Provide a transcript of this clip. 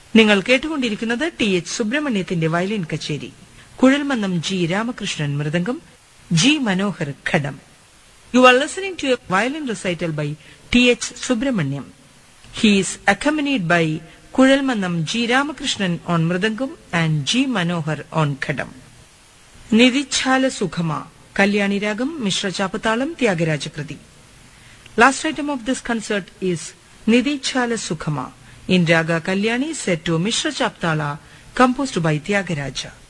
നിങ്ങൾ കേട്ടുകൊണ്ടിരിക്കുന്നത് T H സുബ്രഹ്മണ്യത്തിന്റെ വയലിൻ കച്ചേരി കുഴൽമന്നം ജി രാമകൃഷ്ണൻ മൃദംഗം ജി മനോഹർ ഖഡം you are listening to a violin recital by T H Subramaniam he is accompanied by Kuzhalmannam G Ramakrishnan on mridangam and G Manohar on ghatam Nidhichala Sukhama Kalyani രാഗം മിശ്ര ചാപ്പത്താളം ത്യാഗരാജകൃതി Last item of this concert is Nidhi Chala Sukhama in Raga Kalyani set to Mishra Chaptala composed by Tyagaraja.